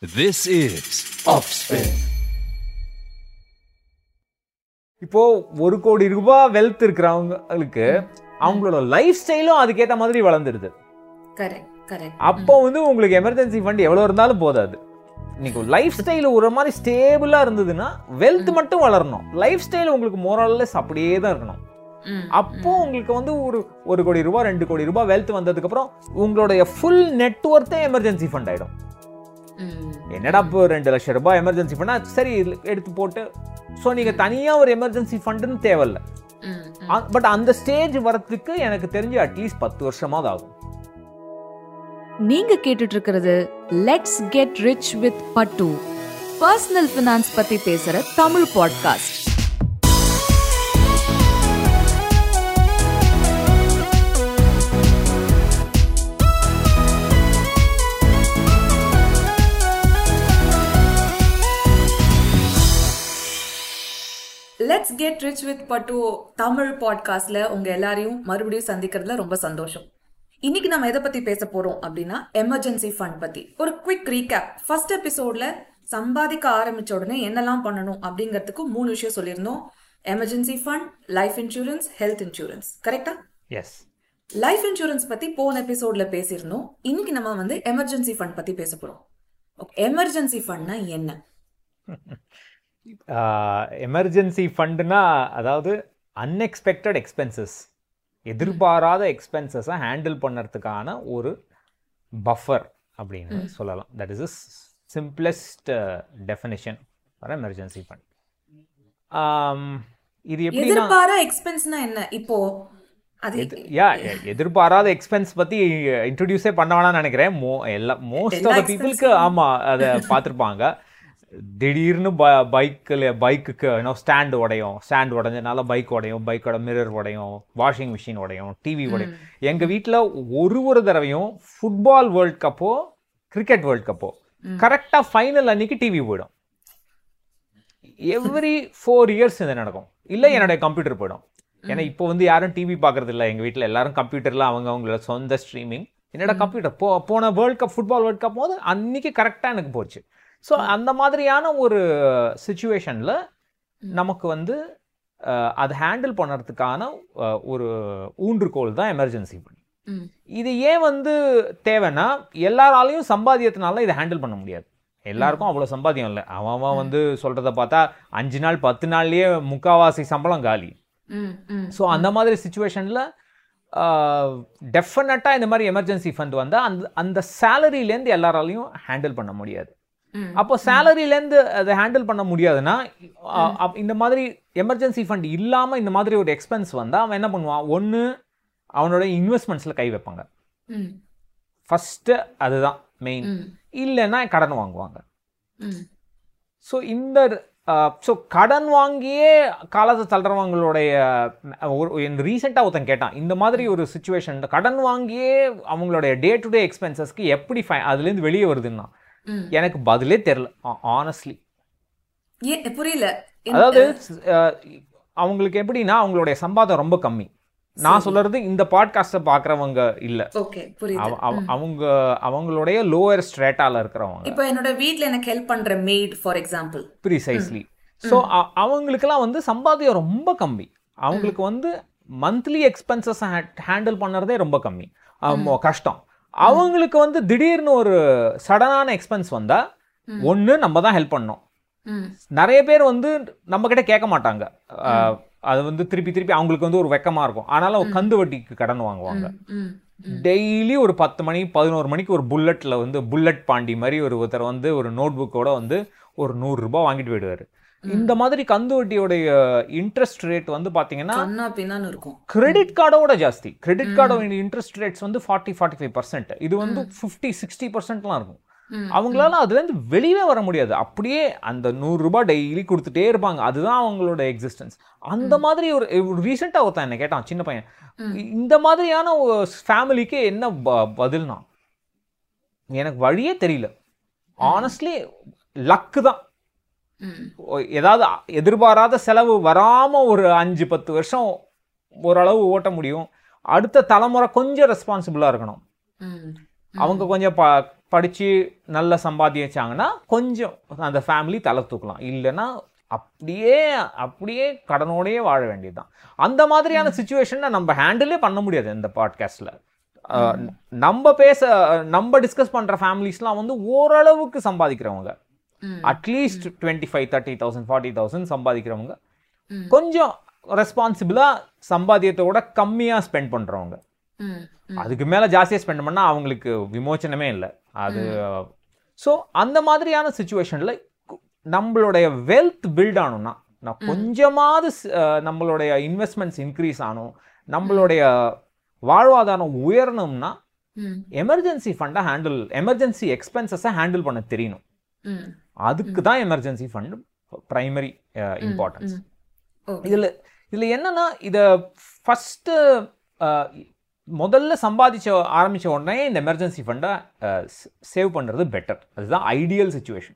This is Offspin. இப்போ ஒரு கோடி ரூபாய் வெல்த் இருக்கிறவங்களுக்கு அவங்களோட லைஃப் ஸ்டைலும் அதுக்கேற்ற மாதிரி வளர்ந்துடுது கரெக்ட் கரெக்ட் அப்போ வந்து உங்களுக்கு எமர்ஜென்சி ஃபண்ட் எவ்வளோ இருந்தாலும் போதாது இன்னைக்கு லைஃப் ஸ்டைல் ஒரு மாதிரி ஸ்டேபிளாக இருந்ததுன்னா வெல்த் மட்டும் வளரணும் லைஃப் ஸ்டைல் உங்களுக்கு மோரல்லஸ் அப்படியே தான் இருக்கணும் அப்போ உங்களுக்கு வந்து ஒரு ஒரு கோடி ரூபாய் ரெண்டு கோடி ரூபாய் வெல்த் வந்ததுக்கப்புறம் உங்களுடைய ஃபுல் நெட்ஒர்த்தே எமர்ஜென்சி ஃபண்ட் ஆகிடும் என்னடா இப்போ ரெண்டு லட்சம் ரூபாய் எமர்ஜென்சி ஃபண்டா சரி இதுல எடுத்து போட்டு ஸோ நீங்கள் தனியாக ஒரு எமர்ஜென்சி ஃபண்டுன்னு தேவையில்ல பட் அந்த ஸ்டேஜ் வரத்துக்கு எனக்கு தெரிஞ்சு அட்லீஸ்ட் பத்து வருஷமாவது ஆகும் நீங்க கேட்டுட்டு இருக்கிறது let's get rich with Pattu personal finance பத்தி பேசுற Tamil podcast let's get rich with Pattu Tamil பாட்காஸ்ட்ல உங்க எல்லாரையும் மறுபடியும் சந்திக்கிறதுல ரொம்ப சந்தோஷம் இன்னைக்கு நம்ம எதை பத்தி பேச போறோம் அப்படின்னா எமர்ஜென்சி ஃபண்ட் பத்தி ஒரு குவிக் ரீகேப் ஃபர்ஸ்ட் எபிசோட்ல சம்பாதிக்க ஆரம்பிச்ச உடனே என்னெல்லாம் பண்ணணும் அப்படிங்கிறதுக்கு மூணு விஷயம் சொல்லியிருந்தோம் emergency fund life insurance health insurance கரெக்டா எஸ் லைஃப் இன்சூரன்ஸ் பத்தி போன எபிசோட்ல பேசியிருந்தோம் இன்னைக்கு நம்ம வந்து எமர்ஜென்சி ஃபண்ட் பத்தி பேச போறோம் எமர்ஜென்சி ஃபண்ட்னா என்ன எமர்ஜென்சி ஃபண்டுனா அதாவது அன்எக்ஸ்பெக்டட் எக்ஸ்பென்சஸ் எதிர்பாராத எக்ஸ்பென்சஸை ஹேண்டில் பண்ணுறதுக்கான ஒரு பஃபர் அப்படின்னு சொல்லலாம் that is simplest definition for emergency fund இது எப்படின்னா எதிர்பாரா எக்ஸ்பென்ஸ்னா என்ன இப்போ அது யா எதிர்பாராத எக்ஸ்பென்ஸ் பத்தி இன்ட்ரடியூஸே பண்ண வேணாம்னு நினைக்கிறேன் மோ எல்லா மோஸ்ட் எல்லா ஆஃப் த பீப்புளுக்கு ஆமா அதை பார்த்துருப்பாங்க திடீர்னு ப பைக்கில் பைக்குக்கு இன்னும் ஸ்டாண்ட் உடையும் ஸ்டாண்ட் உடஞ்சனால பைக் உடையும் பைக்கோட மிரர் உடையும் வாஷிங் மிஷின் உடையும் டிவி உடையும் எங்கள் வீட்டில் ஒரு ஒரு தடவையும் ஃபுட்பால் வேர்ல்ட் கப்போ கிரிக்கெட் வேர்ல்ட் கப்போ கரெக்டாக ஃபைனல் அன்னைக்கு டிவி போயிடும் எவ்ரி ஃபோர் இயர்ஸ் இது நடக்கும் இல்லை என்னுடைய கம்ப்யூட்டர் போயிடும் ஏன்னா இப்போ வந்து யாரும் டிவி பார்க்கறது இல்லை எங்கள் வீட்டில் எல்லாரும் கம்ப்யூட்டரில் அவங்க அவங்களோட சொந்த ஸ்ட்ரீமிங் என்னோட கம்ப்யூட்டர் போ போன world cup football world cup போது அன்னைக்கு கரெக்டாக எனக்கு போச்சு ஸோ அந்த மாதிரியான ஒரு சுச்சுவேஷனில் நமக்கு வந்து அஹ், அதை ஹேண்டில் பண்ணுறதுக்கான அஹ், ஒரு ஊன்றுகோல் தான் எமர்ஜென்சி ஃபண்ட் ம். இது ஏன் வந்து தேவைன்னா எல்லாராலையும் சம்பாதியத்தினால இதை ஹேண்டில் பண்ண முடியாது எல்லாருக்கும் அவ்வளோ சம்பாத்தியம் இல்லை அவன் அவன் வந்து சொல்கிறத பார்த்தா அஞ்சு நாள் பத்து நாள்லயே முக்காவாசி சம்பளம் காலி ம், ம். ஸோ அந்த மாதிரி சுச்சுவேஷனில் டெஃபினட்டாக இந்த மாதிரி எமர்ஜென்சி ஃபண்ட் வந்தால் அந்த அந்த சேலரியிலேருந்து எல்லாராலையும் ஹேண்டில் பண்ண முடியாது ம். அப்போ சேலரியிலேருந்து அதை ஹேண்டில் பண்ண முடியாதுன்னா அஹ், அப்- இந்த மாதிரி எமர்ஜென்சி ஃபண்ட் இல்லாமல் இந்த மாதிரி ஒரு எக்ஸ்பென்ஸ் வந்தால் அவன் என்ன பண்ணுவான் ஒன்று அவனோட இன்வெஸ்ட்மெண்ட்ஸில் கை வைப்பாங்க ம், ஃபஸ்ட்டு அதுதான் மெயின் ம், இல்லைன்னா கடன் வாங்குவாங்க ம். ஸோ இந்த ஸோ கடன் வாங்கியே காலத்தை தள்ளுறவங்களுடைய ஒரு ரீசெண்டாக ஒருத்தன் கேட்டான் இந்த மாதிரி ஒரு சுச்சுவேஷன் கடன் வாங்கியே அவங்களுடைய டே டு டே எக்ஸ்பென்சஸ்க்கு எப்படி ஃபை அதுலேருந்து வெளியே வருதுன்னா ம். எனக்கு பதிலே தெரில ஆனஸ்ட்லி ஏன் புரியல இந்த- அதாவது அஹ், அவங்களுக்கு எப்படின்னா அவங்களுடைய சம்பாதம் ரொம்ப கம்மி நான் சொல்றது இந்த பாட்காஸ்ட்டை பார்க்குறவங்க இல்லை ஓகே புரியுது அவங்க அவங்களுடைய லோயர் ஸ்ட்ரேட்டால இருக்கிறவங்க இப்போ என்னோட வீட்ல எனக்கு ஹெல்ப் பண்ற maid for example precisely so அவங்களுக்கெல்லாம் வந்து சம்பாத்தியம் ரொம்ப கம்மி அவங்களுக்கு வந்து மந்த்லி எக்ஸ்பென்சஸ் ஹேண்டில் பண்ணுறதே ரொம்ப கம்மி ஆமா, கஷ்டம் அவங்களுக்கு வந்து திடீர்னு ஒரு சடனான எக்ஸ்பென்ஸ் வந்தா ஒன்று நம்ம தான் ஹெல்ப் பண்ணோம் ம் நிறைய பேர் வந்து நம்ம கிட்ட கேட்க மாட்டாங்க அஹ், அது வந்து திருப்பி திருப்பி அவங்களுக்கு வந்து ஒரு வெக்கமா இருக்கும் ஆனாலும் கந்து வட்டிக்கு கடன் வாங்குவாங்க ம் டெய்லி ஒரு பத்து மணி பதினோரு மணிக்கு ஒரு புல்லட்ல வந்து புல்லட் பாண்டி மாதிரி ஒரு ஒருத்தர் வந்து ஒரு நோட் புக்கோட வந்து ஒரு நூறு ரூபாய் வாங்கிட்டு போயிடுவாரு இந்த மாதிரி கந்து வட்டியோடைய இன்ட்ரெஸ்ட் ரேட் வந்து பாத்தீங்கன்னா கண்ணா பின்னான்னு இருக்கும் கிரெடிட் கார்டோட ஜாஸ்தி கிரெடிட் கார்டோட இன்ட்ரெஸ்ட் ரேட்ஸ் வந்து ஃபார்ட்டி ஃபார்ட்டி ஃபைவ் பர்சன்ட் இது வந்து ஃபிஃப்டி சிக்ஸ்டி பர்சன்ட்லாம் இருக்கும் ம், அவங்களால அதுலேருந்து வெளியே வர முடியாது அப்படியே அந்த நூறு ரூபாய் டெய்லி கொடுத்துட்டே இருப்பாங்க அதுதான் அவங்களோட எக்ஸிஸ்டன்ஸ் அந்த மாதிரி ஒரு ரீசெண்டாக ஒருத்தன் என்ன கேட்டான் சின்ன பையன் இந்த மாதிரியான ஃபேமிலிக்கு என்ன ப- பதில்னா எனக்கு வழியே தெரியல ஆனஸ்ட்லி லக்கு தான் ம் ஒ- ஏதாவது எதிர்பாராத செலவு வராம ஒரு அஞ்சு பத்து வருஷம் ஓரளவு ஓட்ட முடியும் அடுத்த தலைமுறை கொஞ்சம் ரெஸ்பான்சிபிளாக இருக்கணும் ம் அவங்க கொஞ்சம் ப படித்து நல்ல சம்பாதிச்சாங்கன்னா கொஞ்சம் அந்த ஃபேமிலி தலை தூக்கலாம் இல்லைன்னா அப்படியே அப்படியே கடனோடயே வாழ வேண்டியதுதான் அந்த மாதிரியான சுச்சுவேஷனை நம்ம ஹேண்டிலே பண்ண முடியாது இந்த பாட்காஸ்ட்டில் நம்ம பேச நம்ம டிஸ்கஸ் பண்ணுற ஃபேமிலிஸ்லாம் வந்து ஓரளவுக்கு சம்பாதிக்கிறவங்க at least twenty five thirty thousand forty thousand சம்பாதிக்கிறவங்க கொஞ்சம் ரெஸ்பான்சிபிளாக சம்பாத்தியத்தோட கம்மியாக ஸ்பெண்ட் பண்ணுறவங்க அதுக்கு மேலே ஜாஸ்தியாக ஸ்பெண்ட் பண்ணால் அவங்களுக்கு விமோச்சனமே இல்லை அது ஸோ அந்த மாதிரியான சுச்சுவேஷனில் நம்மளுடைய வெல்த் பில்ட் ஆகணும்னா நான் கொஞ்சமாவது ஸ்- அஹ், நம்மளுடைய இன்வெஸ்ட்மெண்ட்ஸ் இன்க்ரீஸ் ஆகணும் நம்மளுடைய வாழ்வாதாரம் உயரணும்னா எமர்ஜென்சி ஃபண்டை ஹேண்டில் எமர்ஜென்சி எக்ஸ்பென்சஸை ஹேண்டில் பண்ண தெரியணும் அதுக்கு தான் emergency fund primary importance okay இதில் இதில் என்னன்னா இதை ஃபஸ்ட்டு முதல்ல சம்பாதிச்ச ஆரம்பிச்ச உடனே இந்த எமர்ஜென்சி ஃபண்டை சேவ் பண்ணுறது பெட்டர் அதுதான் ஐடியல் சுச்சுவேஷன்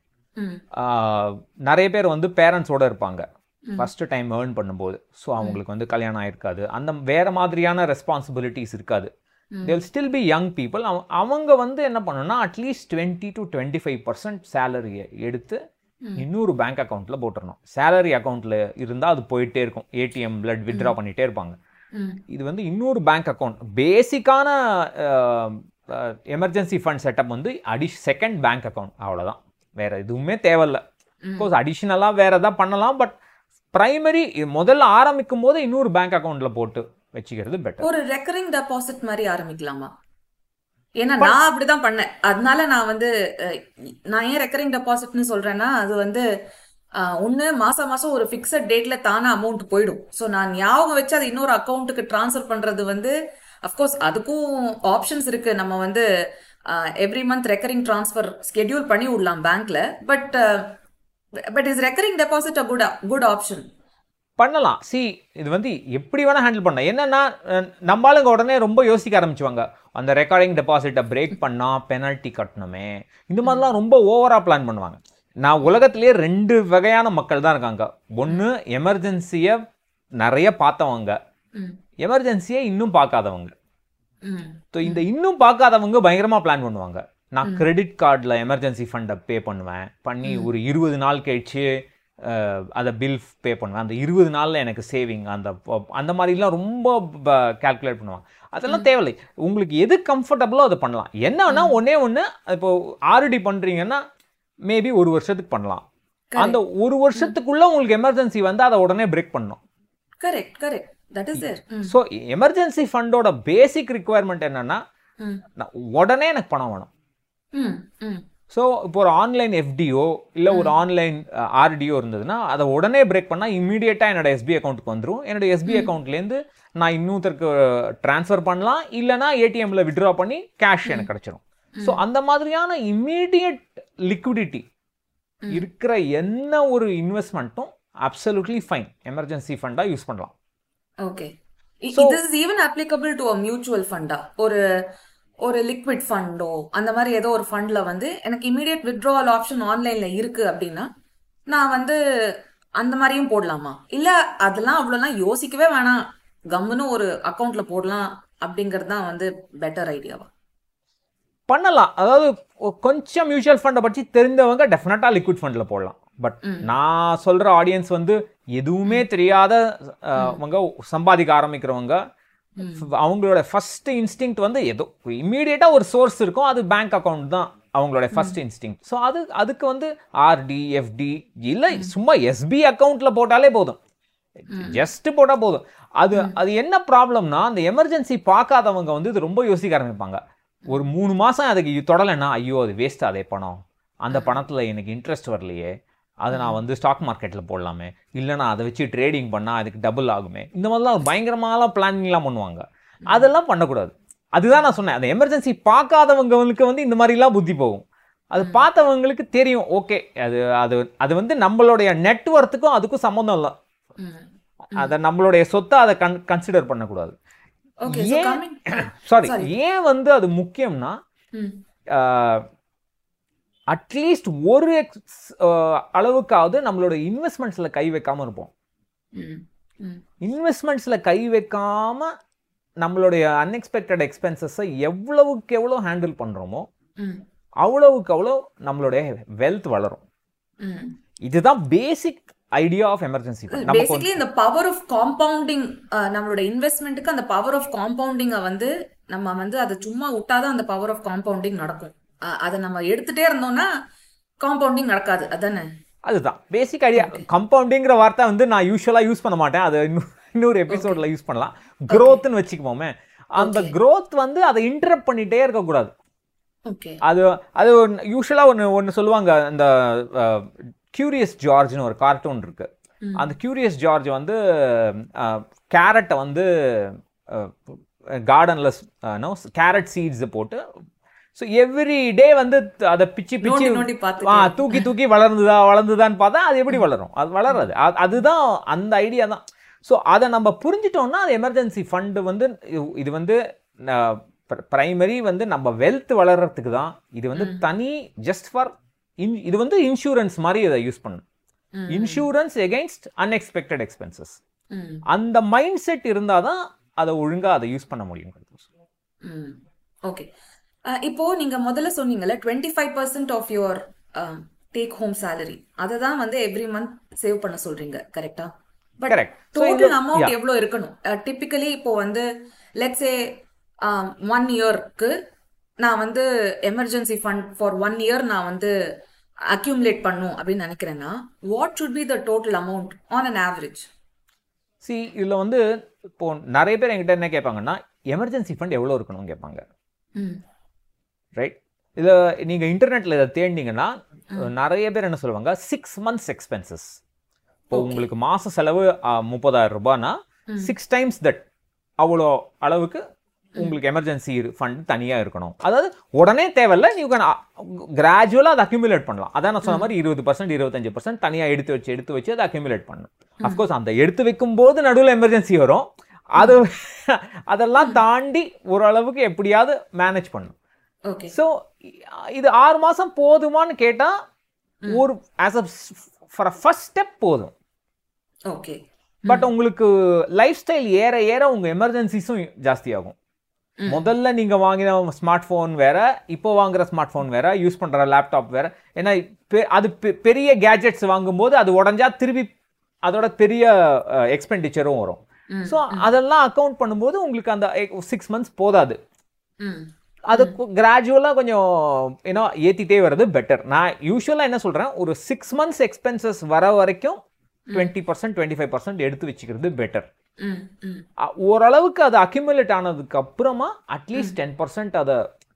நிறைய பேர் வந்து பேரண்ட்ஸோட இருப்பாங்க ஃபஸ்ட்டு டைம் ஏர்ன் பண்ணும்போது ஸோ அவங்களுக்கு வந்து கல்யாணம் ஆயிருக்காது அந்த வேற மாதிரியான ரெஸ்பான்சிபிலிட்டிஸ் இருக்காது தேல் ஸ்டில் பி யங் பீப்புள் அவங்க வந்து என்ன பண்ணணும்னா at least twenty to twenty five percent சேலரியை எடுத்து இன்னொரு பேங்க் அக்கௌண்ட்டில் போட்டுறணும் சேலரி அக்கௌண்ட்டில் இருந்தால் அது போயிட்டே இருக்கும் ஏடிஎம் பிளட் வித்ட்ரா பண்ணிகிட்டே இருப்பாங்க இது வந்து இன்னொரு பேங்க் அக்கௌண்ட் பேசிக்கான எமர்ஜென்சி ஃபண்ட் செட்டப் வந்து அடி செகண்ட் பேங்க் அக்கௌண்ட் அவ்வளோதான் வேற எதுவுமே தேவையில்ல கோர்ஸ் அடிஷ்னலாக வேற எதாவது பண்ணலாம் பட் ப்ரைமரி முதல்ல ஆரம்பிக்கும் போது இன்னொரு பேங்க் அக்கௌண்ட்டில் போட்டு வச்சுக்கிறது பெட்டர் ஒரு ரெக்கரிங் டெபாசிட் மாதிரி ஆரம்பிக்கலாமா ஏன்னா நான் அப்படிதான் பண்ணேன் அதனால நான் வந்து அஹ், நான் ஏன் ரெக்கரிங் டெபாசிட்னு சொல்றேன்னா அது வந்து அஹ், ஒண்ணு மாசம் மாசம் ஒரு ஃபிக்ஸட் டேட்ல தானா அமௌண்ட் போயிடும் ஸோ நான் ஞாபகம் வச்சு அதை இன்னொரு அக்கௌண்ட்டுக்கு ட்ரான்ஸ்ஃபர் பண்றது வந்து அஃப்கோர்ஸ் அதுக்கும் ஆப்ஷன்ஸ் இருக்கு நம்ம வந்து every month recurring transfer schedule பண்ணி விடலாம் பேங்க்ல but but is recurring deposit a good good option பண்ணலாம் சி இது வந்து எப்படி வேணால் ஹேண்டில் பண்ணலாம் என்னன்னா அஹ், நம்ம ஆளுங்க உடனே ரொம்ப யோசிக்க ஆரம்பிச்சுவாங்க அந்த ரெக்கார்டிங் டெபாசிட்டை பிரேக் பண்ணால் பெனல்ட்டி கட்டணுமே இந்த மாதிரிலாம் ரொம்ப ஓவராக பிளான் பண்ணுவாங்க நான் உலகத்திலேயே ரெண்டு வகையான மக்கள் தான் இருக்காங்க ஒன்று எமர்ஜென்சியை நிறைய பார்த்தவங்க எமர்ஜென்சியை இன்னும் பார்க்காதவங்க ஸோ இந்த இன்னும் பார்க்காதவங்க பயங்கரமாக பிளான் பண்ணுவாங்க நான் கிரெடிட் கார்டில் எமர்ஜென்சி ஃபண்டை பே பண்ணுவேன் பண்ணி ஒரு இருபது நாள் கழிச்சு அஹ், அதை பில் பே பண்ணுவேன் அந்த இருபது நாளில் எனக்கு சேவிங் அந்த ப- அந்த மாதிரிலாம் ரொம்ப கால்குலேட் பண்ணுவாங்க அதெல்லாம் தேவையில்லை உங்களுக்கு எது கம்ஃபர்டபுளோ அதை பண்ணலாம் என்னன்னா ஒன்றே ஒன்று இப்போ ஆர்டி பண்ணுறீங்கன்னா மேபி ஒரு வருஷத்துக்கு பண்ணலாம் அந்த ஒரு வருஷத்துக்குள்ள உங்களுக்கு எமர்ஜென்சி வந்து அதை உடனே பிரேக் பண்ணணும் correct correct that is there so emergency ஃபண்டோட பேசிக் ரிக்குவயர்மெண்ட் என்னன்னா நான் உடனே எனக்கு பணம் வேணும் ம் ம் ஸோ இப்போ ஒரு ஆன்லைன் எஃப்டிஓ இல்லை ஒரு ஆன்லைன் ஆர்டிஓ இருந்ததுன்னா அதை உடனே பிரேக் பண்ணால் இம்மீடியட்டாக என்னோட எஸ்பி அக்கௌண்ட்டுக்கு வந்துடும் என்னோட எஸ்பி அக்கௌண்ட்லேருந்து நான் இன்னொருத்தருக்கு ட்ரான்ஸ்ஃபர் பண்ணலாம் இல்லைனா ஏடிஎம்ல வித்ட்ரா பண்ணி கேஷ் எனக்கு கிடச்சிரும் ஸோ அந்த மாதிரியான இம்மீடியட் லிக்விடிட்டி இருக்கிற என்ன ஒரு இன்வெஸ்ட்மெண்ட்டும் அப்சல்யூட்லி ஃபைன் எமர்ஜென்சி ஃபண்டாக யூஸ் பண்ணலாம் okay So- this is even applicable to a mutual ஃபண்டா ஒரு ஒரு லிக்விட் ஃபண்டோ அந்த மாதிரி ஏதோ ஒரு ஃபண்ட்ல வந்து எனக்கு இமீடியட் withdrawal ஆப்ஷன் ஆன்லைன்ல இருக்கு அப்படின்னா நான் வந்து அந்த மாதிரியும் போடலாமா இல்ல அதெல்லாம் அவ்வளோலாம் யோசிக்கவே வேணாம் கம்முன்னு ஒரு அக்கௌண்ட்ல போடலாம் அப்படிங்கிறது தான் வந்து பெட்டர் ஐடியாவா பண்ணலாம் அதாவது ஒ- கொஞ்சம் மியூச்சுவல் ஃபண்டை பற்றி தெரிந்தவங்க டெஃபினட்டாக லிக்விட் ஃபண்டில் போடலாம் பட் நான் சொல்கிற ஆடியன்ஸ் வந்து எதுவுமே தெரியாத அஹ், அவங்க சம்பாதிக்க ஆரம்பிக்கிறவங்க அவங்களோட ஃபர்ஸ்ட் இன்ஸ்டிங்க்ட் வந்து ஏதோ இம்மீடியட்டாக ஒரு சோர்ஸ் இருக்கும் அது பேங்க் அக்கவுண்ட் தான் அவங்களோட ஃபர்ஸ்ட் இன்ஸ்டிங் ஸோ அது அதுக்கு வந்து ஆர்டி எஃப்டி இல்லை சும்மா எஸ்பி அக்கௌண்ட்டில் போட்டாலே போதும் ஜஸ்ட் போட்டால் போதும் அது அது என்ன ப்ராப்ளம்னா அந்த எமர்ஜென்சி பார்க்காதவங்க வந்து இது ரொம்ப யோசிக்க ஆரம்பிப்பாங்க ஒரு மூணு மாதம் அதுக்கு தொடலைன்னா ஐயோ அது வேஸ்ட் அதே பணம் அந்த பணத்தில் எனக்கு இன்ட்ரெஸ்ட் வரலையே அதை நான் வந்து ஸ்டாக் மார்க்கெட்டில் போடலாமே இல்லைனா அதை வச்சு ட்ரேடிங் பண்ணால் அதுக்கு டபுள் ஆகுமே இந்த மாதிரிலாம் பயங்கரமான பிளானிங்லாம் பண்ணுவாங்க அதெல்லாம் பண்ணக்கூடாது அதுதான் நான் சொன்னேன் அந்த எமர்ஜென்சி பார்க்காதவங்களுக்கு வந்து இந்த மாதிரிலாம் புத்தி போகும் அது பார்த்தவங்களுக்கு தெரியும் ஓகே அது அது அது வந்து நம்மளுடைய நெட்ஒர்த்துக்கும் அதுக்கும் சம்மந்தம் இல்லை அதை நம்மளுடைய சொத்தை அதை கன் கன்சிடர் பண்ணக்கூடாது ஓகே ஸோ ஏன் கம்மிங் சாரி Sorry. ஏன் வந்து அது முக்கியம்னா ம் அட்லீஸ்ட் ஒரு எக்ஸ் அளவுக்காவது நம்மளோட இன்வெஸ்ட்மெண்ட்ஸில் கை வைக்காம இருப்போம் ம் ம் இன்வெஸ்ட்மெண்ட்ஸில் கை வைக்காம நம்மளுடைய அன்எக்ஸ்பெக்டட் எக்ஸ்பென்சஸை எவ்வளவுக்கு எவ்வளோ ஹேண்டில் பண்ணுறோமோ ம் அவ்வளவுக்கு அவ்வளோ நம்மளுடைய வெல்த் வளரும் ம் இதுதான் பேசிக் ஐடியா ஆஃப் எமர்ஜென்சி நமக்கு பேசிக்கலி இந்த பவர் ஆஃப் காம்பவுண்டிங் நம்மளோட இன்வெஸ்ட்மெண்ட்டுக்கு அந்த பவர் ஆஃப் காம்பவுண்டிங்கை வந்து நம்ம வந்து அதை சும்மா விட்டாதான் அந்த பவர் ஆஃப் காம்பவுண்டிங் நடக்கும் அஹ், அதை நம்ம எடுத்துட்டே இருந்தோம்னா காம்பவுண்டிங் நடக்காது அதானே அதுதான் பேசிக் ஐடியா கம்பவுண்டிங்கிற வார்த்தை வந்து நான் யூஸ்வலாக யூஸ் பண்ண மாட்டேன் அது இன்னும் இன்னொரு எபிசோடில் யூஸ் பண்ணலாம் க்ரோத்னு வச்சுக்குவோமே அந்த growth வந்து அதை இன்டரப்ட் பண்ணிட்டே இருக்கக்கூடாது ஓகே அது அது யூஸ்வலாக ஒன்று ஒன்று சொல்லுவாங்க அந்த கியூரியஸ் ஜார்ஜ்னு ஒரு கார்ட்டூன் இருக்கு அந்த கியூரியஸ் ஜார்ஜ் வந்து கேரட்டை வந்து கார்டனில் கேரட் சீட்ஸ் போட்டு ஸோ எவ்ரி டே வந்து அதை பிச்சு பிச்சு நோண்டி நோண்டி பார்த்துட்டு. ஆ தூக்கி தூக்கி வளர்ந்துதா வளர்ந்துதான்னு பார்த்தா அது எப்படி வளரும் அது வளராது அது- அதுதான் அந்த ஐடியா தான் ஸோ அதை நம்ம புரிஞ்சிட்டோம்னா அது எமர்ஜென்சி ஃபண்டு வந்து இது- இது வந்து ப்ரைமரி வந்து நம்ம வெல்த் வளர்றதுக்கு தான் இது வந்து தனி ஜஸ்ட் ஃபார் இன் இது வந்து இன்சூரன்ஸ் மாதிரி இதை யூஸ் பண்ணும் இன்சூரன்ஸ் எகெயின்ஸ்ட் அன்எக்ஸ்பெக்டட் எக்ஸ்பென்சஸ் ம் அந்த மைண்ட் செட் இருந்தால் தான் அதை ஒழுங்கா அதை யூஸ் பண்ண முடியும் ம் ஓகே இப்போ நீங்க முதல்ல சொன்னீங்கல்ல twenty five percent of your take home salary அதை தான் வந்து எவ்ரி மந்த் சேவ் பண்ண சொல்றீங்க கரெக்டா பட் Correct. So டோட்டல் இந்த- அமௌண்ட் yeah. எவ்வளோ இருக்கணும் டிப்பிக்கலி இப்போ வந்து லெட்ஸ் ஏ ஒன் இயர்க்கு நான் வந்து emergency fund for one year நான் வந்து அக்யூமுலேட் பண்ணும் அப்படின்னு நினைக்கிறேன்னா what should be the total amount on an average see இதில் வந்து இப்போ நிறைய பேர் என்கிட்ட என்ன கேட்பாங்கன்னா எமர்ஜென்சி ஃபண்ட் எவ்வளோ இருக்கணும்னு கேட்பாங்க ம் ரைட் இதில் நீங்கள் இன்டர்நெட்டில் இதை தேடினீங்கன்னா நிறைய பேர் என்ன சொல்லுவாங்க சிக்ஸ் மந்த்ஸ் எக்ஸ்பென்சஸ் இப்போ உங்களுக்கு மாத செலவு முப்பதாயிரம் ரூபாய்னா சிக்ஸ் டைம்ஸ் தட் அவ்வளோ அளவுக்கு உங்களுக்கு எமர்ஜென்சி ஃபண்ட் தனியாக இருக்கணும் அதாவது உடனே தேவையில்ல நீ கிராஜுவலாக அதை அக்யூமுலேட் பண்ணலாம் அதான் நான் சொன்ன மாதிரி இருபது பர்சன்ட் இருபத்தஞ்சு பர்சன்ட் தனியாக எடுத்து வச்சு எடுத்து வச்சு அதை அக்யூமுலேட் பண்ணணும் அஃப்கோர்ஸ் அந்த எடுத்து வைக்கும் போது நடுவில் எமர்ஜென்சி வரும் அது அதெல்லாம் தாண்டி ஓரளவுக்கு எப்படியாவது மேனேஜ் பண்ணணும் ஓகே ஸோ இது ஆறு மாதம் போதுமான்னு கேட்டால் ஒரு as a for a first step போதும் ஓகே பட் உங்களுக்கு லைஃப் ஸ்டைல் ஏற ஏற உங்கள் எமர்ஜென்சிஸும் ஜாஸ்தியாகும் முதல்ல நீங்கள் வாங்கின ஸ்மார்ட் ஃபோன் வேற இப்போ வாங்குற ஸ்மார்ட் ஃபோன் வேற யூஸ் பண்ணுற லேப்டாப் வேற ஏன்னா பெ- அது பெ- பெரிய கேஜெட்ஸ் வாங்கும்போது அது உடஞ்சா திருப்பி அதோட பெரிய எக்ஸ்பெண்டிச்சரும் வரும் ஸோ அதெல்லாம் அக்கௌண்ட் பண்ணும்போது உங்களுக்கு அந்த சிக்ஸ் மந்த்ஸ் போதாது ம் அது கிராஜுவலாக கொஞ்சம் ஏன்னா ஏற்றிட்டே வர்றது பெட்டர் நான் யூஸ்வலாக என்ன சொல்கிறேன் ஒரு சிக்ஸ் மந்த்ஸ் எக்ஸ்பென்சஸ் வர வரைக்கும் twenty percent twenty five percent எடுத்து வச்சுக்கிறது பெட்டர் ம் ம் ஓரளவுக்கு அது அக்யூமுலேட் ஆனதுக்கு அப்புறமா அட்லீஸ்ட் டென் பர்சன்ட் அதை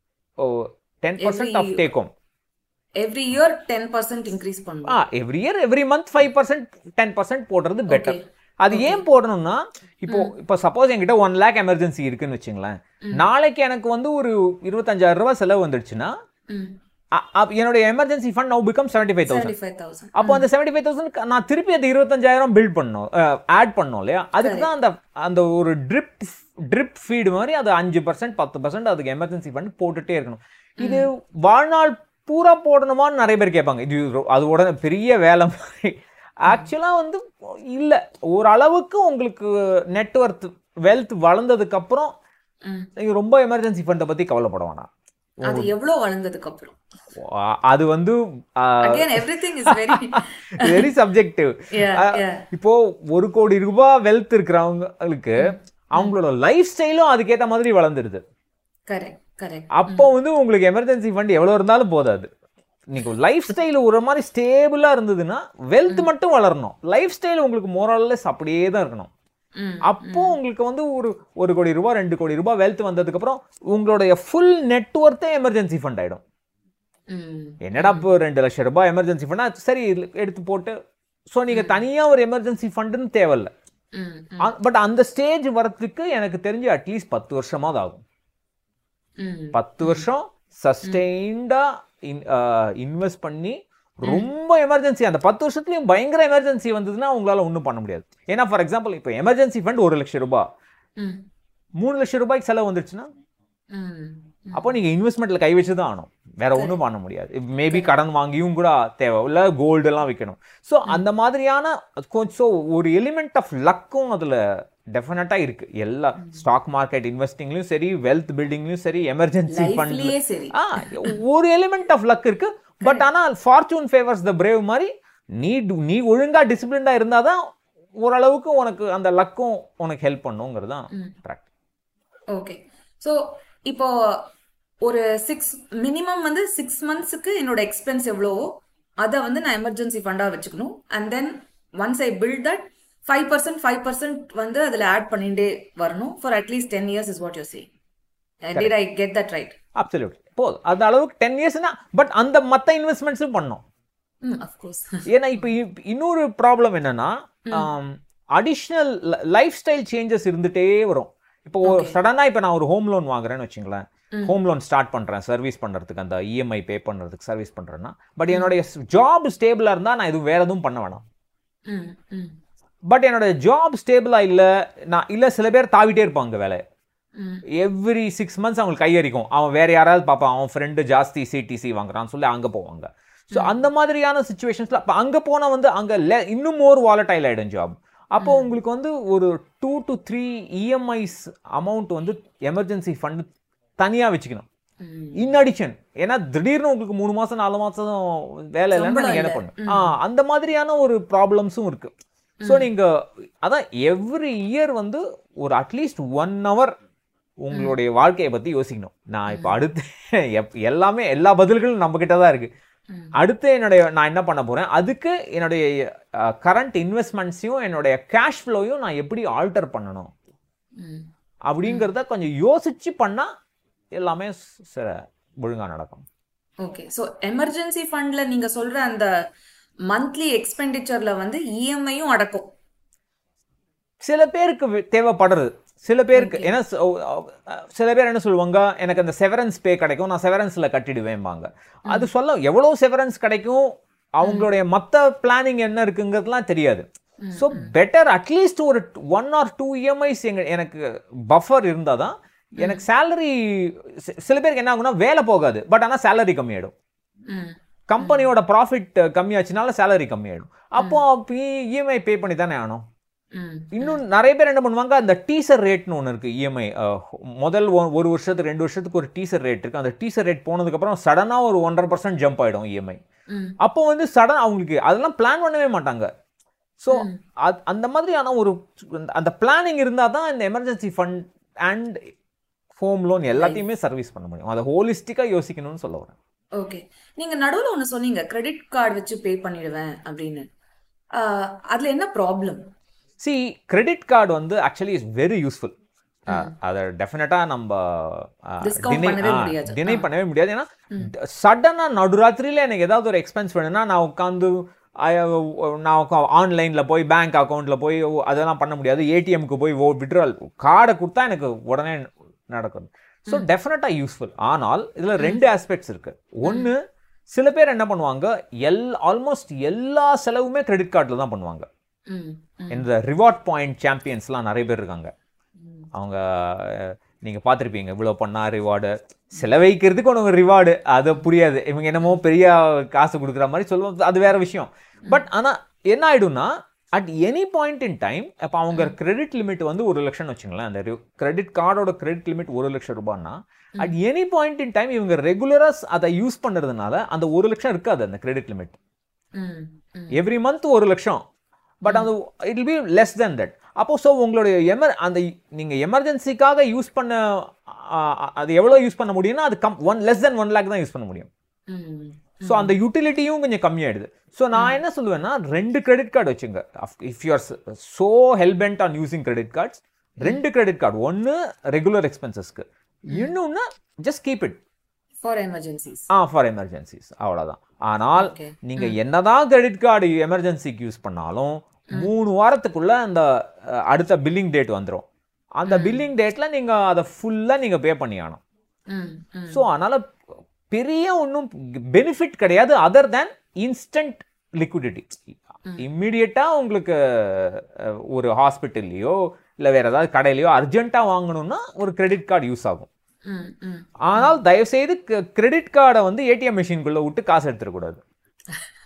டென் பர்சன்ட் ஆஃப் Every- டேக்கும் every year ten percent increase பண்ணுவோம் ஆ every year every month five percent ten percent போடுறது பெட்டர் Okay. அது ஏன் போடணும்னா இப்போ இப்போ சப்போஸ் என்கிட்ட ஒன் லேக் எமர்ஜென்சி இருக்குன்னு வச்சுங்களேன் நாளைக்கு எனக்கு வந்து ஒரு இருபத்தஞ்சாயிரம் ரூபாய் செலவு வந்துடுச்சுன்னா ம் அ- அப்- என்னுடைய emergency fund now become seventy five thousand seventy five thousand அப்போ அந்த செவன்டி ஃபைவ் தௌசண்ட் நான் திருப்பி அந்த இருபத்தஞ்சாயிரம் பில்ட் பண்ணணும் ஆட் பண்ணோம் இல்லையா அதுக்கு தான் அந்த அந்த ஒரு ட்ரிப் ட்ரிப் ஃபீடு மாதிரி அது அஞ்சு பர்சன்ட் பத்து பர்சன்ட் அதுக்கு எமர்ஜென்சி ஃபண்ட் போட்டுட்டே இருக்கணும் இது வாழ்நாள் பூரா போடணுமான்னு நிறைய பேர் கேட்பாங்க இது ரொ- அது உடனே பெரிய வேலை மாதிரி ஆக்சுவலாக வந்து இல்லை ஓரளவுக்கு உங்களுக்கு நெட்ஒர்த் வெல்த் வளர்ந்ததுக்கு அப்புறம் ம். நீங்க ரொம்ப எமர்ஜென்சி ஃபண்டை பற்றி கவலைப்பட வேணாம் அது எவ்வளவு வளர்ந்ததுக்கு அப்புறம் ஆ, அது வந்து again everything is very very subjective Yeah, yeah. இப்போ ஒரு கோடி ரூபாய் வெல்த் இருக்கிறவங்களுக்கு அவங்களோட லைஃப் ஸ்டைலும் அதுக்கேற்ற மாதிரி வளர்ந்துருது கரெக்ட் கரெக்ட் அப்போ வந்து உங்களுக்கு எமர்ஜென்சி ஃபண்ட் எவ்வளோ இருந்தாலும் போதாது நீங்கள் லைஃப் ஸ்டைல் ஒரு மாதிரி ஸ்டேபிளாக இருந்ததுன்னா வெல்த் மட்டும் வளரணும் லைஃப் ஸ்டைல் உங்களுக்கு மோரல்லஸ் அப்படியே தான் இருக்கணும் ம் அப்போ உங்களுக்கு வந்து ஒரு ஒரு கோடி ரூபாய் ரெண்டு கோடி ரூபாய் வெல்த் வந்ததுக்கப்புறம் உங்களுடைய ஃபுல் நெட்ஒர்த்தே எமர்ஜென்சி ஃபண்ட் ஆகிடும் ம் என்னடா இப்போ ரெண்டு லட்சம் ரூபாய் எமர்ஜென்சி ஃபண்டா சரி இதுல எடுத்து போட்டு ஸோ நீங்கள் தனியாக ஒரு எமர்ஜென்சி ஃபண்டுன்னு தேவையில்ல ம் பட் அந்த ஸ்டேஜ் வரத்துக்கு எனக்கு தெரிஞ்சு அட்லீஸ்ட் பத்து வருஷமாவது ஆகும் ம் பத்து வருஷம் சஸ்டெயின்டா இன்வெஸ்ட் பண்ணி ரொம்ப எமர்ஜென்சி அந்த பத்து வருஷத்துலயும் பயங்கர எமர்ஜென்சி வந்ததுன்னா உங்களால ஒன்றும் பண்ண முடியாது ஏன்னா ஃபார் எக்ஸாம்பிள் இப்போ எமர்ஜென்சி ஃபண்ட் ஒரு லட்சம் ரூபாய் ம் மூணு லட்சம் ரூபாய்க்கு செலவு வந்துருச்சுன்னா ம் அப்போ நீங்க இன்வெஸ்ட்மெண்ட்ல கை வச்சு தான் ஆகணும் வேற ஒன்றும் பண்ண முடியாது மேபி கடன் வாங்கியும் கூட தேவை இல்லை கோல்டு எல்லாம் விற்கணும் ஸோ அந்த மாதிரியான கொஞ்சம் ஒரு எலிமெண்ட் ஆஃப் லக்கும் அதுல டெஃபினட்டா இருக்கு எல்லா ஸ்டாக் மார்க்கெட் இன்வெஸ்டிங்லயும் சரி வெல்த் பில்டிங்லயும் சரி எமர்ஜென்சி ஃபண்ட் லைஃப்லயே சரி ஆ ஒரு எலிமெண்ட் ஆஃப் லக் இருக்கு பட் ஆனா ஃபார்ச்சூன் ஃபேவர்ஸ் த பிரேவ் மாதிரி நீ டு- நீ ஒழுங்கா டிசிப்ளின்டா இருந்தாதான் ஓரளவுக்கு உனக்கு அந்த லக்கும் உனக்கு ஹெல்ப் பண்ணுங்கிறது தான் ப்ராக்டிஸ் ஓகே ஸோ இப்போ ஒரு சிக்ஸ் மினிமம் வந்து சிக்ஸ் மந்த்ஸுக்கு என்னோட எக்ஸ்பென்ஸ் எவ்வளவோ அதை வந்து நான் எமர்ஜென்சி ஃபண்டாக வச்சுக்கணும் and then once I build that five percent five percent வந்து அதில் ஆட் பண்ணிட்டே வரணும் for at least ten years is what you say did I get that right absolute போதும் அந்த அளவுக்கு டென் இயர்ஸ்னா பட் அந்த மற்ற இன்வெஸ்ட்மெண்ட்ஸும் பண்ணோம் ம் அஃப்கோர்ஸ் ஏன்னா இப்போ இப்- இன்னொரு ப்ராப்ளம் என்னன்னா அடிஷ்னல் லைஃப் ஸ்டைல் சேஞ்சஸ் இருந்துட்டே வரும் இப்போ சடனாக இப்போ நான் ஒரு ஹோம் லோன் வாங்குறேன்னு வச்சுங்களேன் ஹோம் லோன் ஸ்டார்ட் பண்ணுறேன் சர்வீஸ் பண்ணுறதுக்கு அந்த இஎம்ஐ பே பண்ணுறதுக்கு சர்வீஸ் பண்ணுறேன்னா பட் என்னுடைய ஜாப் ஸ்டேபிளாக இருந்தால் நான் எதுவும் வேறு எதுவும் பண்ண வேணாம் ம் ம் பட் என்னோட ஜாப் ஸ்டேபிளாக இல்லை நான் இல்லை சில பேர் தாவிட்டே இருப்பாங்க வேலையை ம் எவ்ரி சிக்ஸ் மந்த்ஸ் அவங்களுக்கு கையறிக்கும் அவன் வேற யாராவது பார்ப்பான் அவன் ஃப்ரெண்டு ஜாஸ்தி சிடிசி வாங்குறான்னு சொல்லி அங்கே போவாங்க ஸோ அந்த மாதிரியான சுச்சுவேஷன்ஸில் அப்போ அங்கே போனால் வந்து அங்கே இன்னும் மோர் வாலட்டைல் ஆகிடும் ஜாப் அப்போ உங்களுக்கு வந்து ஒரு two to three EMIs amount வந்து எமர்ஜென்சி ஃபண்ட் தனியாக வச்சுக்கணும் இன் அடிஷன் ஏன்னா திடீர்னு உங்களுக்கு மூணு மாசம் நாலு மாசம் வேலை இல்லைன்னா சம்பளம் நீங்க என்ன இல்ல. பண்ணும் ஆ அந்த மாதிரியான ஒரு ப்ராப்ளம்ஸும் இருக்கு ஸோ நீங்க அதான் எவ்ரி இயர் வந்து ஒரு அட்லீஸ்ட் ஒன் ஹவர் உங்களுடைய வாழ்க்கையை பத்தி யோசிக்கணும் நான் இப்போ அடுத்து எப்- எல்லாமே எல்லா பதில்களும் நம்ம கிட்ட தான் இருக்கு அடுத்து என்னுடைய நான் என்ன பண்ண போறேன் அதுக்கு என்னுடைய கரண்ட் இன்வெஸ்ட்மெண்ட்ஸையும் என்னுடைய கேஷ் ஃப்ளோயும் நான் எப்படி ஆல்டர் பண்ணணும் ம் அப்படிங்கிறத கொஞ்சம் யோசிச்சு பண்ணா எல்லாமே ஸ்- சில ஒழுங்கா நடக்கும் ஓகே ஸோ எமர்ஜென்சி ஃபண்ட்ல நீங்க சொல்ற அந்த மந்த்லி எக்ஸ்பெண்டிச்சர்ல வந்து இஎம்ஐயும் அடக்கும் சில பேருக்கு வே- தேவைப்படுறது சில பேருக்கு ஏன்னா ச- ஓ, அஹ், சில பேர் என்ன சொல்லுவாங்க எனக்கு அந்த செவரன்ஸ் பே கிடைக்கும் நான் செவரன்ஸ்ல கட்டிடுவேன்பாங்க அது சொல்ல எவ்வளோ செவரன்ஸ் கிடைக்கும் அவங்களுடைய மற்ற பிளானிங் என்ன இருக்குங்கிறதுலாம் தெரியாது ஸோ பெட்டர் அட்லீஸ்ட் ஒரு ஒன் ஆர் டூ இஎம்ஐஸ் எங்க எனக்கு பஃபர் இருந்தால் தான் எனக்கு சேலரி சில பேருக்கு என்ன ஆகும்னா வேலை போகாது பட் ஆனால் சேலரி கம்மியாயிடும் ம் கம்பெனியோட ப்ராஃபிட் கம்மியாச்சுனால சேலரி கம்மியாயிடும் அப்போ இஎம்ஐ பே பண்ணி தானே ஆகணும் ம் இன்னும் நிறைய பேர் என்ன பண்ணுவாங்க அந்த டீசர் ரேட்னு ஒன்று இருக்கு இஎம்ஐ முதல் ஒ- ஒரு வருஷத்துக்கு ரெண்டு வருஷத்துக்கு ஒரு டீசர் ரேட் இருக்கு அந்த டீசர் ரேட் போனதுக்கப்புறம் சடனாக ஒரு ஒன்றரை பர்சன்ட் ஜம்ப் ஆகிடும் இஎம்ஐ ம் அப்போ வந்து சடன் அவங்களுக்கு அதெல்லாம் பிளான் பண்ணவே மாட்டாங்க ஸோ அந்த மாதிரியான ஒரு அந்த பிளானிங் இருந்தால் தான் இந்த emergency fund and home loan எல்லாத்தையுமே சர்வீஸ் பண்ண முடியும் அதை ஹோலிஸ்டிக்காக யோசிக்கணும்னு சொல்ல வரேன் ஓகே நீங்க நடுவுல ஒண்ணு சொன்னீங்க கிரெடிட் கார்டு வச்சு பே பண்ணிடுவேன் அப்படின்னு ஆஹ், அதுல என்ன ப்ராப்ளம் சி கிரெடிட் கார்டு வந்து ஆக்சுவலி இஸ் வெரி யூஸ்ஃபுல் அதை டெஃபினட்டாக நம்ம அஹ், Discount deny- பண்ணவே ஆ, முடியாது. deny பண்ணவே முடியாது ஏன்னா சடனாக நடுராத்திரியில் எனக்கு ஏதாவது ஒரு எக்ஸ்பென்ஸ் வேணும்னா நான் உட்காந்து நான் ஆன்லைனில் போய் பேங்க் அக்கௌண்ட்டில் போய் ஓ, அதெல்லாம் பண்ண முடியாது ஏடிஎம்க்கு போய் ஓ விட்ரால் கார்டை கொடுத்தா எனக்கு உடனே நடக்குது ஸோ டெஃபினட்டாக யூஸ்ஃபுல் ஆனால் இதில் ரெண்டு ஆஸ்பெக்ட்ஸ் இருக்கு ஒன்று சில பேர் என்ன பண்ணுவாங்க எல் ஆல்மோஸ்ட் எல்லா செலவுமே கிரெடிட் கார்டில் தான் பண்ணுவாங்க ம் ம் இந்த ரிவார்ட் பாயிண்ட் சாம்பியன்ஸ்லாம் நிறைய பேர் இருக்காங்க அவங்க அஹ், நீங்க பார்த்துருப்பீங்க இவ்வளோ பண்ணா ரிவார்டு செலவைக்கிறதுக்கு ஒன்று ரிவார்டு அது புரியாது இவங்க என்னமோ பெரிய காசு கொடுக்குற மாதிரி சொல்லுவோம் அது வேற விஷயம் பட் ஆனா என்ன ஆயிடும்னா at any point in time அப்போ அவங்க கிரெடிட் லிமிட் வந்து ஒரு லட்சம்னு வச்சுங்களேன் அந்த கிரெடிட் கார்டோட கிரெடிட் லிமிட் ஒரு லட்சம் ரூபாய்னா at any point in time இவங்க ரெகுலராக அதை யூஸ் பண்ணுறதுனால அந்த ஒரு லட்சம் இருக்காது அந்த கிரெடிட் லிமிட் ம் ம் எவ்ரி மந்த் ஒரு லட்சம் பட் அந்த it will be less than that அப்போ ஸோ உங்களுடைய எமர் அந்த நீங்கள் எமர்ஜென்சிக்காக யூஸ் பண்ண ஆ, அது எவ்வளோ யூஸ் பண்ண முடியும்னா அது come on less than one lakh தான் யூஸ் பண்ண முடியும் ம் ஸோ அந்த யூட்டிலிட்டியும் கொஞ்சம் கம்மியாயிடுது ஸோ நான் என்ன சொல்லுவேன்னா ரெண்டு கிரெடிட் கார்டு வச்சுங்க if you are so hellbent on using credit cards ரெண்டு கிரெடிட் கார்டு ஒன்று ரெகுலர் எக்ஸ்பென்சஸ்க்கு இன்னொன்று just keep it for emergencies ஆ ஃபார் எமர்ஜென்சிஸ் அவ்வளோதான் ஆனால் Okay. நீங்க என்னதான் கிரெடிட் கார்டு எமர்ஜென்சிக்கு யூஸ் பண்ணாலும் மூணு வாரத்துக்குள்ள அந்த அஹ், அடுத்த பில்லிங் டேட் வந்துடும் அந்த பில்லிங் டேட்ல நீங்க அதை ஃபுல்லா நீங்க பே பண்ணி ஆகணும் ம் ம் ஸோ அதனால பெரிய ஒன்றும் பெனிஃபிட் கிடையாது அதர் தேன் இன்ஸ்டன்ட் லிக்விடிட்டி இம்மிடியட்டாக உங்களுக்கு அஹ், ஒரு ஹாஸ்பிட்டல்லையோ இல்லை வேற ஏதாவது கடையிலையோ அர்ஜென்ட்டாக வாங்கணும்னா ஒரு கிரெடிட் கார்டு யூஸ் ஆகும் ம் ம் ஆனால் தயவுசெய்து கிரெடிட் கார்டை வந்து ஏடிஎம் மிஷின்குள்ளே விட்டு காசு எடுத்துடக்கூடாது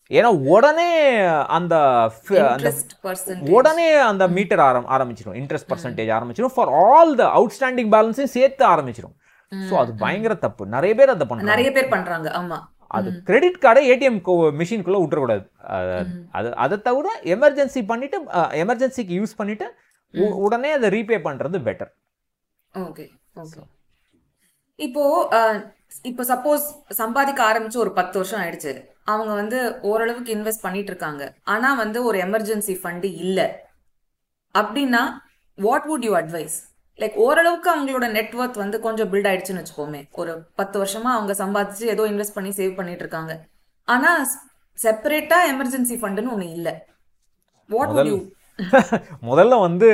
ஏன்னா உடனே அந்த fi- அந்த இன்ட்ரெஸ்ட் பர்சன் உடனே அந்த மீட்டர் ஆரம் ஆரம்பிச்சிடும் இன்ட்ரெஸ்ட் பர்சன்டேஜ் ஆரம்பிச்சிடும் ஃபார் ஆல் த அவுட்ஸ்டாண்டிங் பேலன்ஸையும் சேர்த்து ஆரம்பிச்சிடும் ஸோ அது பயங்கர தப்பு நிறைய பேர் அதை பண்றாங்க நிறைய பேர் பண்றாங்க ஆமா அது கிரெடிட் கார்டை ஏடிஎம் மிஷின்குள்ள விட்டுறக்கூடாது அஹ், அது அதை தவிர எமர்ஜென்சி பண்ணிட்டு எமர்ஜென்சிக்கு யூஸ் பண்ணிட்டு உ- உடனே அதை ரீபே பண்றது பெட்டர் ஓகே ஓகே இப்போ அஹ், இப்போ சப்போஸ் சம்பாதிக்க ஆரம்பிச்சு ஒரு பத்து வருஷம் ஆயிடுச்சு அவங்க வந்து ஓரளவுக்கு இன்வெஸ்ட் பண்ணிட்டு இருக்காங்க ஆனா வந்து ஒரு எமர்ஜென்சி ஃபண்டு இல்ல அப்படின்னா what would you advise like ஓரளவுக்கு அவங்களோட நெட்ஒர்க் வந்து கொஞ்சம் பில்ட் ஆயிடுச்சுன்னு வச்சுக்கோமே ஒரு பத்து வருஷமா அவங்க சம்பாதிச்சு ஏதோ இன்வெஸ்ட் பண்ணி சேவ் பண்ணிட்டு இருக்காங்க ஆனா செப்பரேட்டா எமர்ஜென்சி ஃபண்டுன்னு ஒண்ணு இல்ல வாட் வுட் யூ முதல்ல வந்து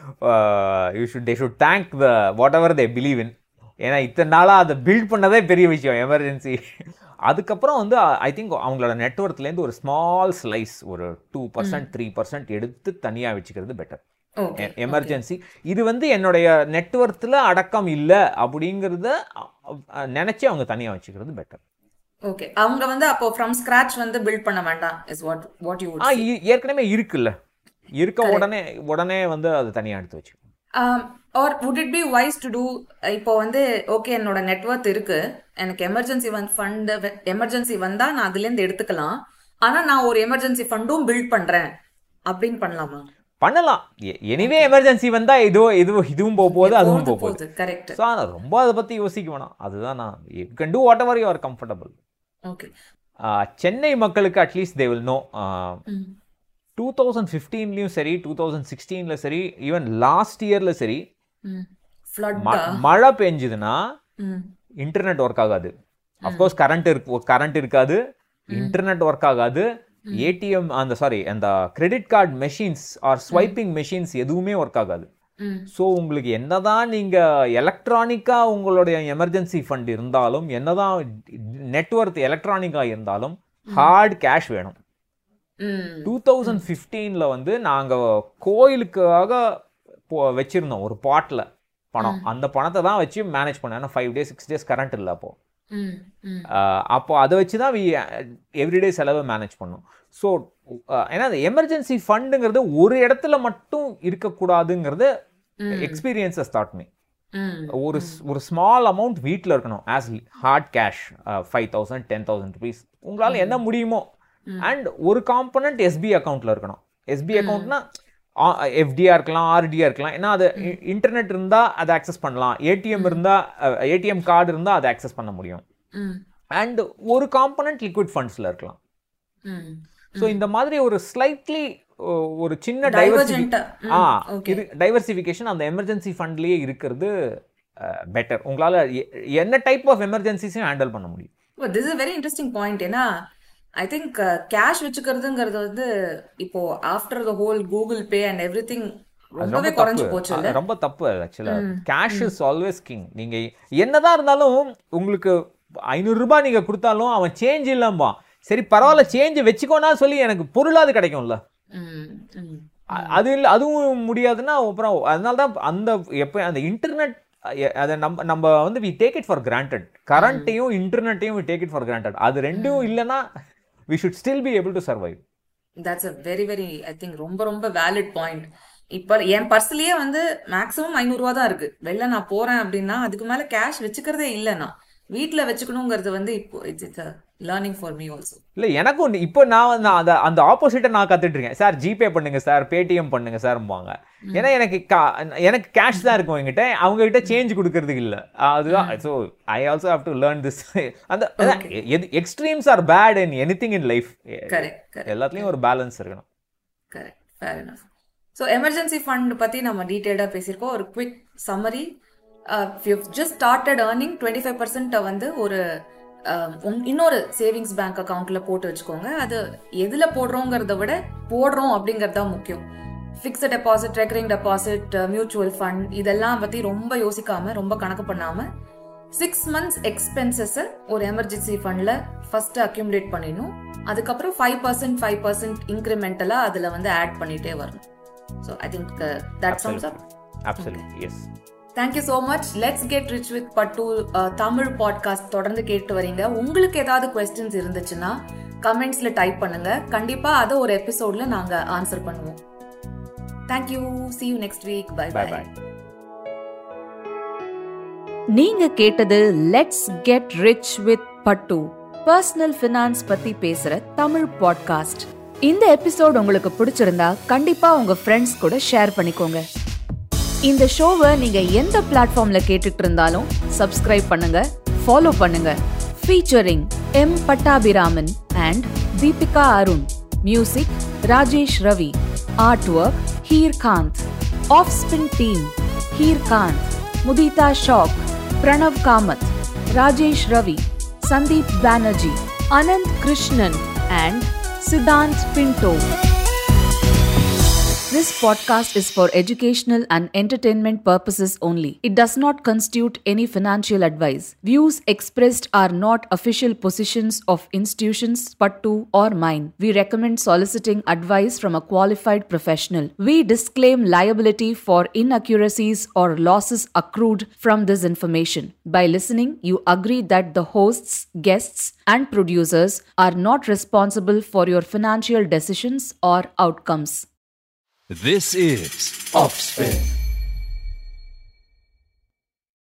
you should they should thank the whatever they believe in ஏன்னா இத்தனை நாளாக அதை பில்ட் பண்ணதே பெரிய விஷயம் எமர்ஜென்சி அதுக்கப்புறம் வந்து ஐ திங்க் அவங்களோட நெட்ஒர்க்லேருந்து ஒரு ஸ்மால் ஸ்லைஸ் ஒரு டூ பர்சன்ட் த்ரீ பர்சன்ட் எடுத்து தனியாக வச்சுக்கிறது பெட்டர் ஓகே எமர்ஜென்சி இது வந்து என்னுடைய நெட்ஒர்த்தில் அடக்கம் இல்லை அப்படிங்கிறத அஹ், நினைச்சு அவங்க தனியாக வச்சுக்கிறது பெட்டர் ஓகே அவங்க வந்து அப்போ ஃப்ரம் ஸ்கிராச் வந்து பில்ட் பண்ண வேண்டாம் is what what you ah இ- ஏற்கனவே இருக்குல்ல இருக்க உடனே உடனே வந்து அது தனியாக எடுத்து வச்சு or would it be wise to do இப்போ வந்து ஓகே என்னோட நெட்ஒர்க் இருக்கு எனக்கு எமர்ஜென்சி வந்து ஃபண்ட் எமர்ஜென்சி வந்தா நான் அதுலேருந்து எடுத்துக்கலாம் ஆனா நான் ஒரு எமர்ஜென்சி ஃபண்டும் பில்ட் பண்றேன் அப்படின்னு பண்ணலாமா பண்ணலாம் எனிவே எமர்ஜென்சி வந்தா இதோ இது இதுவும் போக போகுது அதுவும் போக போகுது போகுது கரெக்ட் ஸோ ரொம்ப அதை பற்றி யோசிக்க வேணாம் அதுதான் நான் you can do whatever you are comfortable okay Chennai மக்களுக்கு at least they will know two thousand ஃபிஃப்டீன்லேயும் சரி டூ தௌசண்ட் சிக்ஸ்டீனில் சரி ஈவன் லாஸ்ட் இயரில் சரி ஃப்ளட் ம- மழை பெஞ்சுதுன்னா இன்டர்நெட் ஒர்க் ஆகாது அஃப்கோர்ஸ் கரண்ட் இருக்கு கரண்ட் இருக்காது இன்டர்நெட் ஒர்க் ஆகாது ஏடிஎம் அந்த சாரி அந்த credit card machines or swiping machines எதுவுமே ஒர்க் ஆகாது ஸோ உங்களுக்கு என்னதான் நீங்க எலக்ட்ரானிக்கா உங்களுடைய எமர்ஜென்சி ஃபண்ட் இருந்தாலும் என்னதான் நெட்ஒர்க் எலக்ட்ரானிக்கா இருந்தாலும் ஹார்ட் கேஷ் வேணும் டூ தௌசண்ட் ஃபிஃப்டீனில் வந்து நாங்கள் கோயிலுக்காக போ வச்சுருந்தோம் ஒரு பாட்டில் பணம் அந்த பணத்தை தான் வச்சு மேனேஜ் பண்ணோம் ஏன்னா five days six days current இல்லை அப்போ ஆஹ் அப்போ அதை வச்சு தான் வி எவ்ரிடே செலவை மேனேஜ் பண்ணோம் ஸோ ஏன்னா அந்த எமர்ஜென்சி ஃபண்டுங்கிறது ஒரு இடத்துல மட்டும் இருக்கக்கூடாதுங்கிறது எக்ஸ்பீரியன்ஸஸ் தாட் மீ ஒரு ஸ்- ஒரு ஸ்மால் அமௌண்ட் வீட்டில் இருக்கணும் as hard cash five thousand ten thousand rupees உங்களால் என்ன முடியுமோ அண்ட் ஒரு காம்பனண்ட் எஸ்பி அக்கௌண்ட்டில் இருக்கணும் எஸ்பி அக்கௌண்ட்னா எஃப்டியா இருக்கலாம் ஆர்டியா இருக்கலாம் ஏன்னா அது இன்டர்நெட் இருந்தால் அதை ஆக்சஸ் பண்ணலாம் ஏடிஎம் இருந்தால் ஏடிஎம் கார்டு இருந்தால் அதை ஆக்சஸ் பண்ண முடியும் அண்ட் ஒரு காம்பனண்ட் லிக்விட் ஃபண்ட்ஸில் இருக்கலாம் ஸோ இந்த மாதிரி ஒரு ஸ்லைட்லி ஒரு சின்ன டைவர்சிஃபி Divergent-ஆ. ஆ ம், okay. இது டைவர்சிஃபிகேஷன் அந்த எமர்ஜென்சி ஃபண்ட்லேயே இருக்கிறது பெட்டர் உங்களால் என்ன டைப் ஆஃப் எமர்ஜென்சிஸையும் ஹேண்டில் பண்ண முடியும் this is very interesting point ஏன்னா ஐ திங்க் கேஷ் வச்சுக்கிறதுங்கிறது வந்து இப்போ after the whole Google Pay and everything அது ரொம்பவே ரொம்ப குறைஞ்சு தப்பு போச்சு அது இல்ல ரொம்ப தப்பு ஆக்சுவலா கேஷ் இஸ் ஆல்வேஸ் கிங் நீங்க என்னதான் இருந்தாலும் உங்களுக்கு ஐநூறு ரூபாய் நீங்க கொடுத்தாலும் அவன் சேஞ்ச் இல்லம்பா சரி பரவாயில்ல சேஞ்ச் வச்சுக்கோனா சொல்லி எனக்கு பொருளாது கிடைக்கும்ல ம், ம். அ- அது இல்லை அதுவும் முடியாதுன்னா அப்புறம் அதனால தான் அந்த எப்போ அந்த இன்டர்நெட் அதை நம்ம நம்ம வந்து we take it for granted கரண்ட்டையும் இன்டர்நெட்டையும் we take it for granted அது ரெண்டும் இல்லைன்னா we should still be able to survive that's a very very I think ரொம்ப ரொம்ப வேலிட் பாயிண்ட் இப்போ என் பர்ஸ்லயே வந்து மேக்ஸிமம் ஐநூறுரூவா தான் இருக்கு வெளில நான் போறேன் அப்படின்னா அதுக்கு மேல கேஷ் வச்சுக்கிறதே இல்லை நான் வீட்ல வச்சுக்கணுங்கிறது வந்து இப்போ it's it's learning for me also இல்லை எனக்கும் உண்டு. இப்போ நான் வந்து அந்த அந்த ஆப்போசிட்டை நான் கத்துட்டு இருக்கேன் சார் ஜிபே பண்ணுங்க சார் பேடிஎம் பண்ணுங்க சார்ம்பாங்க ஏன்னா எனக்கு கா- எனக்கு கேஷ் தான் இருக்கும் என்கிட்ட அவங்க கிட்ட சேஞ்ச் கொடுக்கறதுக்கு இல்லை அதுதான் so I also have to learn this அந்த எது extremes are bad in anything in life correct correct எல்லாத்துலேயும் ஒரு பேலன்ஸ் இருக்கணும் correct fair enough so emergency fund பற்றி நம்ம டீட்டெயில்டாக பேசியிருக்கோம் ஒரு quick summary you just started earning twenty five percent வந்து ஒரு uh, உங்க- இன்னொரு சேவிங்ஸ் பேங்க் அக்கௌண்ட்ல போட்டு வச்சுக்கோங்க அது எதில் போடுறோங்கிறத விட போடுறோம் அப்படிங்கிறது தான் முக்கியம் fixed deposit recurring deposit mutual fund இதெல்லாம் பற்றி ரொம்ப யோசிக்காம ரொம்ப கணக்கு பண்ணாம சிக்ஸ் மந்த்ஸ் எக்ஸ்பென்சஸை ஒரு எமர்ஜென்சி ஃபண்டில் ஃபர்ஸ்ட் அக்யூமுலேட் பண்ணிடணும் அதுக்கப்புறம் ஃபைவ் பர்சன்ட் ஃபைவ் பர்சன்ட் இன்க்ரிமெண்டலாக அதில் வந்து ஆட் பண்ணிட்டே வரணும் so I think that sums up absolute yes thank you so much let's get rich with Pattu Tamil podcast தொடர்ந்து கேட்டு வரீங்க உங்களுக்கு ஏதாவது கொஸ்டின்ஸ் இருந்துச்சுன்னா கமெண்ட்ஸ்ல டைப் பண்ணுங்க கண்டிப்பா அதை ஒரு எபிசோட்ல நாங்க ஆன்சர் பண்ணுவோம் thank you see you next week bye bye bye bye நீங்க கேட்டது let's get rich with Pattu personal finance பத்தி பேசுற தமிழ் பாட்காஸ்ட் இந்த எபிசோட் உங்களுக்கு பிடிச்சிருந்தா கண்டிப்பா உங்க ஃப்ரெண்ட்ஸ் கூட ஷேர் பண்ணிக்கோங்க இந்த ஷோவை நீங்க எந்த பிளாட்ஃபார்ம்ல கேட்டுட்டு இருந்தாலும் சப்ஸ்கிரைப் பண்ணுங்க ஃபாலோ பண்ணுங்க featuring M Pattabiraman and Deepika Arun music Rajesh Ravi artwork Heer Kanth of spin team Heer Kanth Mudita Shah Pranav Kamath Rajesh Ravi Sandeep Banerjee Anand Krishnan and Siddhant Pinto This podcast is for educational and entertainment purposes only. It does not constitute any financial advice. Views expressed are not official positions of institutions, Pattu or mine. We recommend soliciting advice from a qualified professional. We disclaim liability for inaccuracies or losses accrued from this information. By listening, you agree that the hosts, guests, and producers are not responsible for your financial decisions or outcomes. This is Offspin.